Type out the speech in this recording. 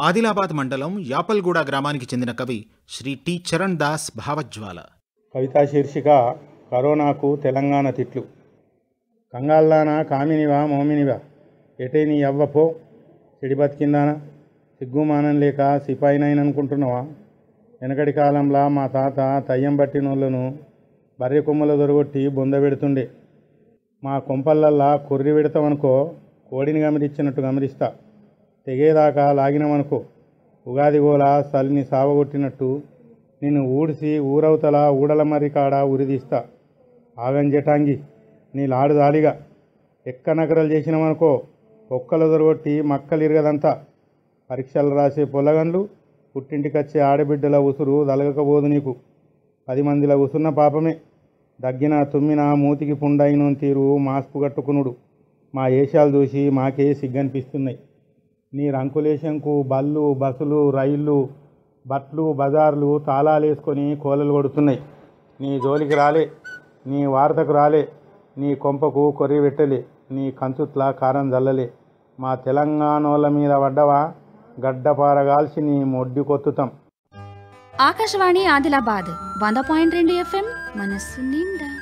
ఆదిలాబాద్ మండలం యాపల్గూడ గ్రామానికి చెందిన కవి శ్రీ టి చరణ్ దాస్ భావజ్వాల కవితా శీర్షిక కరోనాకు తెలంగాణ తిట్లు కంగాల్దానా కామినివా మోమినివా ఎటే నీ అవ్వ పో చెడి బతికిందానా సిగ్గుమానం లేక సిపాయినైననుకుంటున్నావా వెనకటి కాలంలో మా తాత తయ్యం పట్టినోళ్ళను బర్రె కొమ్మలు దొరగొట్టి బొంద పెడుతుండే మా కొంపల్లల్లా కొర్రి పెడతామనుకో కోడిని గమనించినట్టు గమనిస్తా తెగేదాకా లాగినామనుకో ఉగాది గోల చలిని సావగొట్టినట్టు నిన్ను ఊడిసి ఊరవతల ఊడల మర్రి కాడ ఉరిదీస్తా ఆగం జటాంగి నీ లాడు దాలిగా ఎక్క నగరలు చేసినామనుకో ఒక్కలు దొరగొట్టి మక్కలు ఇరగదంతా పరీక్షలు రాసే పొలగండ్లు పుట్టింటికొచ్చే ఆడబిడ్డల ఉసురు దలగకపోదు నీకు పది మందిల ఉసున్న పాపమే దగ్గిన తుమ్మిన మూతికి పుండైన తీరు మాస్కు కట్టుకునుడు మా ఏషాలు చూసి మాకే సిగ్గనిపిస్తున్నాయి నీ రంకులేశంకు బళ్ళు బస్సులు రైళ్ళు బట్లు బజార్లు తాళాలు వేసుకొని కోలలు కొడుతున్నాయి నీ జోలికి రాలే నీ వార్తకు రాలే నీ కొంపకు కొర్రి పెట్టలే నీ కంచుట్ల కారం జల్లలే మా తెలంగాణోళ్ళ మీద పడ్డవా గడ్డపారగాల్సి నీ మొడ్డి కొత్తుతాం ఆకాశవాణి ఆదిలాబాద్ వంద పాయింట్ రెండు ఎఫ్ఎం మనస్సు నిండా